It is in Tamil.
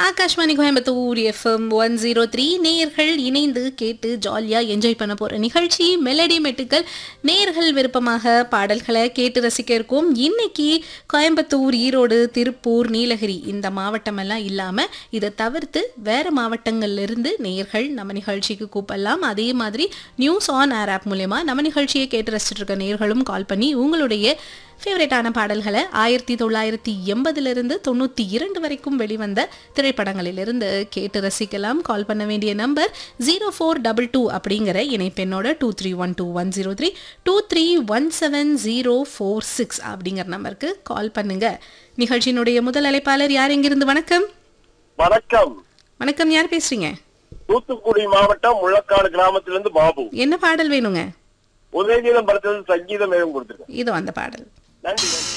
Akashvani Coimbatore FM one zero three நேயர்கள் இணைந்து கேட்டு ஜாலியாக என்ஜாய் பண்ண போகிற நிகழ்ச்சி மெலடி மெட்டுக்கள் நேயர்கள் விருப்பமாக பாடல்களை கேட்டு ரசிக்க இருக்கோம் இன்னைக்கு கோயம்புத்தூர் ஈரோடு திருப்பூர் நீலகிரி இந்த மாவட்டமெல்லாம் இல்லாமல் இதை தவிர்த்து வேறு மாவட்டங்கள்லேருந்து நேயர்கள் நம்ம நிகழ்ச்சிக்கு கூப்பிடலாம் அதே மாதிரி நியூஸ் ஆன் ஏர் ஆப் மூலயமா நம்ம நிகழ்ச்சியை கேட்டு ரசிச்சுட்டு இருக்க நேயர்களும் கால் பண்ணி உங்களுடைய ஃபேவரட்டான பாடல்களை ஆயிரத்தி தொள்ளாயிரத்தி எண்பதுலேருந்து தொண்ணூற்றி இரண்டு வரைக்கும் வெளிவந்த திரைப்படங்களிலிருந்து கேட்டு ரசிக்கலாம் கால் பண்ண வேண்டிய number zero four double two அப்படிங்கிற இணைப்பெண்ணோட two three one two one zero three two three one seven zero four six அப்படிங்கிற நம்பருக்கு கால் பண்ணுங்க நிகழ்ச்சியினுடைய முதல் அழைப்பாளர் யார் எங்கிருந்து வணக்கம் வணக்கம் வணக்கம் யார் பேசுறீங்க தூத்துக்குடி மாவட்டம் முள்ளக்காடு கிராமத்திலிருந்து பாபு என்ன பாடல் வேணுங்க உதயகீதம் படத்தில் சங்கீதம் ஏதும் கொடுத்திருக்கேன் இதோ அந்த பாடல் நன்றி நன்றி